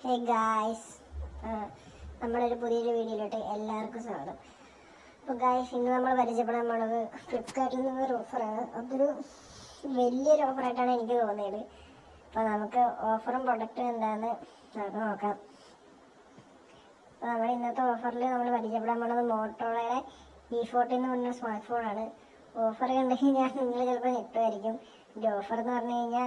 hey guys നമ്മളൊരു പുതിയൊരു വീഡിയോയിലോട്ട് എല്ലാവർക്കും സ്വാഗതം അപ്പോൾ ഗായ്സ് ഇന്ന് നമ്മൾ പരിചയപ്പെടാൻ പോണത് ഫ്ലിപ്കാർട്ടിൽ നിന്നൊരു ഓഫറാണ് അതൊരു വലിയൊരു ഓഫറായിട്ടാണ് എനിക്ക് തോന്നിയത് അപ്പോൾ നമുക്ക് ഓഫറും പ്രൊഡക്റ്റും എന്താണെന്ന് നമുക്ക് നോക്കാം അപ്പോൾ നമ്മൾ ഇന്നത്തെ ഓഫറിൽ നമ്മൾ പരിചയപ്പെടാൻ പോണത് മോട്ടോളയുടെ ഇ ഫോർട്ടി എന്ന് പറഞ്ഞ സ്മാർട്ട് ഫോണാണ് ഓഫർ കണ്ടു കഴിഞ്ഞാൽ നിങ്ങൾ ചിലപ്പോൾ ഞെട്ടുമായിരിക്കും ഇതിൻ്റെ ഓഫർ എന്ന് പറഞ്ഞു കഴിഞ്ഞാൽ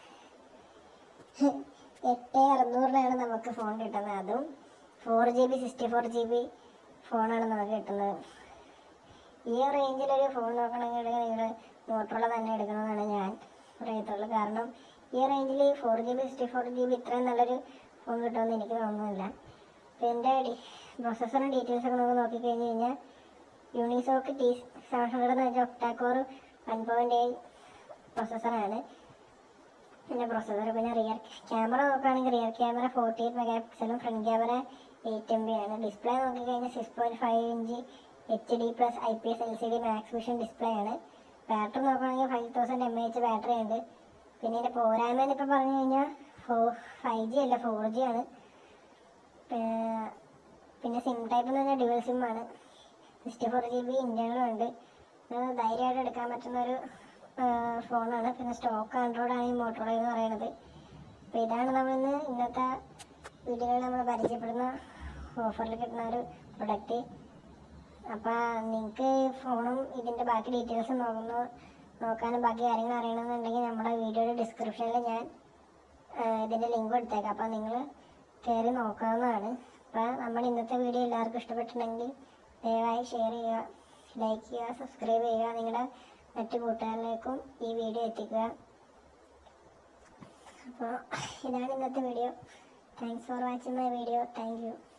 എട്ട് അറുന്നൂറിനാണ് നമുക്ക് ഫോൺ കിട്ടുന്നത് അതും four G B sixty four G B ഫോണാണ് നമുക്ക് കിട്ടുന്നത് ഈ റേഞ്ചിലൊരു ഫോൺ നോക്കണമെങ്കിൽ നിങ്ങൾ മോട്ടോറോള തന്നെ എടുക്കണമെന്നാണ് ഞാൻ പറയത്തുള്ളൂ കാരണം ഈ റേഞ്ചിൽ four G B sixty four G B ഇത്രയും നല്ലൊരു ഫോൺ കിട്ടുമെന്ന് എനിക്ക് തോന്നുന്നില്ല അപ്പോൾ എൻ്റെ പ്രൊസസ്സറും ഡീറ്റെയിൽസ് ഒക്കെ നമുക്ക് നോക്കിക്കഴിഞ്ഞ് കഴിഞ്ഞാൽ യൂണിസോക്ക് ടി സെവൻ ഹൺഡ്രഡ് എന്ന് വെച്ചാൽ ഒക്ടാക്കോർ വൺ പോയിൻറ്റ് എയ്റ്റ് പ്രൊസസ്സറാണ് പിന്നെ പ്രൊസസ്സർ പിന്നെ റിയർ ക്യാമറ നോക്കുകയാണെങ്കിൽ rear camera forty eight mega പിക്സലും front camera eight M B ആണ് ഡിസ്പ്ലേ നോക്കിക്കഴിഞ്ഞാൽ six point five inch H D plus I P S L C D max vision display ആണ് battery നോക്കുകയാണെങ്കിൽ five thousand M H battery ഉണ്ട് പിന്നെ ഇതിൻ്റെ പോരായ്മ എന്നിപ്പോൾ പറഞ്ഞു കഴിഞ്ഞാൽ ഫോ ഫൈവ് ജി അല്ല ഫോർ ജി ആണ് പേ- പിന്നെ സിം ടൈപ്പ് എന്ന് പറഞ്ഞാൽ ഡ്യുവൽ സിം ആണ് സിക്സ്റ്റി ഫോർ ജി ബി ഇൻറ്റേണലും ഉണ്ട് ഇത് ധൈര്യമായിട്ട് എടുക്കാൻ പറ്റുന്ന ഒരു ഫോണാണ് പിന്നെ സ്റ്റോക്ക് ആൻഡ്രോയിഡ് ആണ് ഈ മോട്ടോറോള എന്ന് പറയുന്നത് അപ്പോൾ ഇതാണ് നമ്മളിന്ന് ഇന്നത്തെ വീഡിയോയിൽ നമ്മൾ പരിചയപ്പെടുന്ന ഓഫറിൽ കിട്ടുന്ന ഒരു പ്രൊഡക്റ്റ് അപ്പോൾ നിങ്ങൾക്ക് ഫോണും ഇതിൻ്റെ ബാക്കി ഡീറ്റെയിൽസ് നോക്കുന്നു നോക്കാനും ബാക്കി കാര്യങ്ങൾ അറിയണമെന്നുണ്ടെങ്കിൽ നമ്മുടെ വീഡിയോയുടെ ഡിസ്ക്രിപ്ഷനിൽ ഞാൻ ആ, ഇതിൻ്റെ ലിങ്ക് എടുത്തേക്കാം അപ്പോൾ നിങ്ങൾ കയറി നോക്കാവുന്നതാണ് അപ്പോൾ നമ്മുടെ ഇന്നത്തെ വീഡിയോ എല്ലാവർക്കും ഇഷ്ടപ്പെട്ടിട്ടുണ്ടെങ്കിൽ ദയവായി ഷെയർ ചെയ്യുക ലൈക്ക് ചെയ്യുക സബ്സ്ക്രൈബ് ചെയ്യുക നിങ്ങളുടെ മറ്റു കൂട്ടുകാരിലേക്കും ഈ വീഡിയോ എത്തിക്കുക അപ്പോൾ ഇതാണ് ഇന്നത്തെ video thanks for watching my video thank U